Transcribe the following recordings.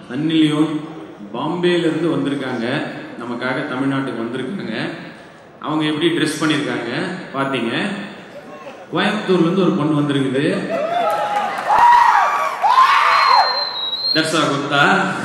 Sunny Leon பாம்பேல இருந்து வந்திருக்காங்க நமக்காக தமிழ்நாட்டுக்கு வந்திருக்காங்க அவங்க எப்படி ட்ரெஸ் பண்ணியிருக்காங்க பார்த்தீங்க கோயம்புத்தூர்ல இருந்து ஒரு பொண்ணு வந்திருக்குது தர்சா குப்தா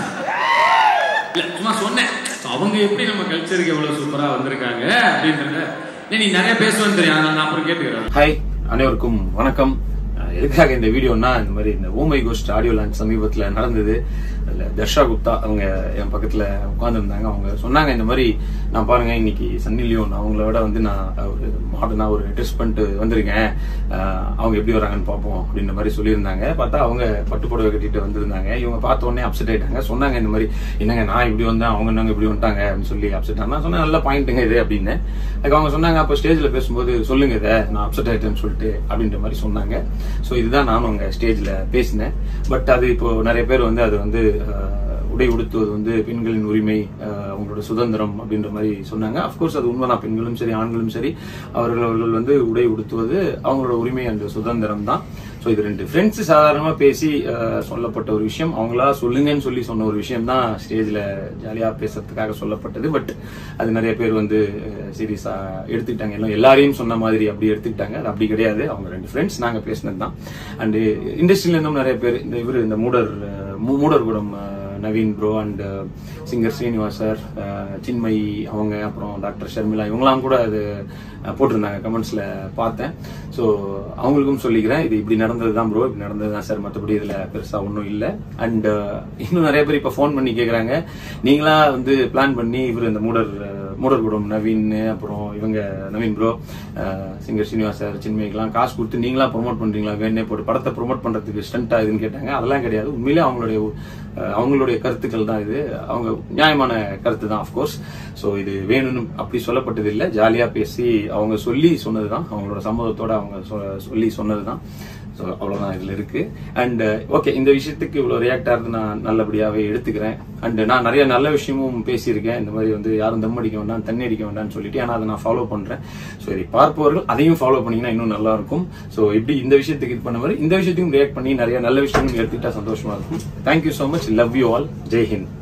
இல்ல சும்மா சொன்னேன் So, அவங்க எப்படி நம்ம கல்ச்சருக்கு எவ்வளவு சூப்பரா வந்திருக்காங்க அப்படின்றத இல்ல, நீ நிறைய பேசுவேன்னு தெரியும் அதனால நான் அப்புறம் கேட்டுக்கிறேன் ஹாய் அனைவருக்கும் வணக்கம் அஹ் எதுக்காக இந்த வீடியோனா இந்த மாதிரி இந்த ஓமை கோஸ்ட் ஆடியோ லான்ச் சமீபத்துல நடந்தது அதுல தர்ஷா குப்தா அவங்க என் பக்கத்துல உட்கார்ந்துருந்தாங்க அவங்க சொன்னாங்க இந்த மாதிரி நான் பாருங்க இன்னைக்கு சன்னி லியோன் அவங்கள விட வந்து நான் ஒரு மாடர்னா ஒரு ட்ரெஸ் பண்ணிட்டு வந்திருக்கேன் அஹ் அவங்க எப்படி வராங்கன்னு பார்ப்போம் அப்படின்ற மாதிரி சொல்லியிருந்தாங்க பார்த்தா அவங்க பட்டு புடவை கட்டிட்டு வந்திருந்தாங்க இவங்க பார்த்த உடனே அப்செட் ஆயிட்டாங்க சொன்னாங்க இந்த மாதிரி என்னங்க நான் இப்படி வந்தேன் அவங்க நாங்க இப்படி வந்துட்டாங்க அப்படின்னு சொல்லி அப்செட் நான் சொன்னேன் நல்ல பாயிண்ட்டுங்க இது அப்படின்னு அதுக்கு அவங்க சொன்னாங்க அப்போ ஸ்டேஜ்ல பேசும்போது சொல்லுங்க இதை நான் அப்செட் ஆயிட்டேன்னு சொல்லிட்டு அப்படின்ற மாதிரி சொன்னாங்க ஸோ இதுதான் நானும் அங்க ஸ்டேஜ்ல பேசினேன் பட் அது இப்போ நிறைய பேர் வந்து அது வந்து அஹ், உடை உடுத்துவது வந்து பெண்களின் உரிமை அஹ், அவங்களோட சுதந்திரம் அப்படின்ற மாதிரி சொன்னாங்க அஃப்கோர்ஸ் அது உண்மைதான் பெண்களும் சரி ஆண்களும் சரி அவர்கள் அவர்கள் வந்து உடை உடுத்துவது அவங்களோட உரிமை அந்த சுதந்திரம் தான் ஸோ இது ரெண்டு ஃப்ரெண்ட்ஸ் சாதாரணமா பேசி அஹ், சொல்லப்பட்ட ஒரு விஷயம் அவங்களா சொல்லுங்கன்னு சொல்லி சொன்ன ஒரு விஷயம் தான் ஸ்டேஜ்ல ஜாலியா பேசுறதுக்காக சொல்லப்பட்டது பட் அது நிறைய பேர் வந்து சீரியஸா எடுத்துக்கிட்டாங்க எல்லாம் எல்லாரையும் சொன்ன மாதிரி அப்படி எடுத்துக்கிட்டாங்க அது அப்படி கிடையாது அவங்க ரெண்டு ஃப்ரெண்ட்ஸ் நாங்க பேசினது தான் அண்ட் இண்டஸ்ட்ரியில இருந்தும் நிறைய பேர் இந்த இவர் இந்த மூடர் அஹ், மூ- மூடர்குடம் அஹ், Naveen bro and singer Srinivas sir Chinmayi அவங்க அப்புறம் டாக்டர் ஷர்மிளா இவங்களாம் கூட அது அஹ், போட்டிருந்தாங்க கமெண்ட்ஸ்ல பார்த்தேன் ஸோ அவங்களுக்கும் சொல்லிக்கிறேன் இது இப்படி நடந்தது தான் ப்ரோ இப்படி நடந்தது தான் சார் மற்றபடி இதுல பெருசா ஒன்றும் இல்லை அண்ட் இன்னும் நிறைய பேர் இப்போ ஃபோன் பண்ணி கேட்குறாங்க நீங்களா வந்து பிளான் பண்ணி இவர் இந்த மூடர் அஹ், மூடர்குடம் நவீன் அப்புறம் இவங்க Naveen bro singer Srinivas sir சின்மய்க்கெல்லாம் காசு கொடுத்து நீங்களா ப்ரோமோட் பண்றீங்களா வேணே போட்டு படத்தை ப்ரோமோட் பண்றதுக்கு ஸ்டண்ட் ஆகுதுன்னு கேட்டாங்க அதெல்லாம் கிடையாது உண்மையிலே அவங்களுடைய அஹ், அவங்களுடைய கருத்துக்கள் தான் இது அவங்க நியாயமான கருத்து தான் அஃப்கோர்ஸ் ஸோ இது வேணும்னு அப்படி சொல்லப்பட்டது இல்லை ஜாலியா பேசி அவங்க சொல்லி சொன்னதுதான் அவங்களோட சம்மதத்தோட அவங்க சொ- சொல்லி சொன்னதுதான் ஸோ அவ்வளோதான் இதில் இருக்கு அண்ட் ஓகே இந்த விஷயத்துக்கு இவ்வளோ ரியாக்ட் ஆகிறது நான் நல்லபடியாகவே எடுத்துக்கிறேன் அண்ட் நான் நிறைய நல்ல விஷயமும் பேசியிருக்கேன் இந்த மாதிரி வந்து யாரும் தம் அடிக்க வேண்டாம் தண்ணி அடிக்க வேண்டாம்னு சொல்லிட்டு ஆனால் அதை நான் ஃபாலோ பண்ணுறேன் ஸோ இதை பார்ப்பவர்கள் அதையும் ஃபாலோ பண்ணீங்கன்னா இன்னும் நல்லா இருக்கும் ஸோ இப்படி இந்த விஷயத்துக்கு இது பண்ண மாதிரி இந்த விஷயத்தையும் ரியாக்ட் பண்ணி நிறைய நல்ல விஷயங்களும் எடுத்துக்கிட்டா சந்தோஷமா இருக்கும் thank you so much love you all Jai Hind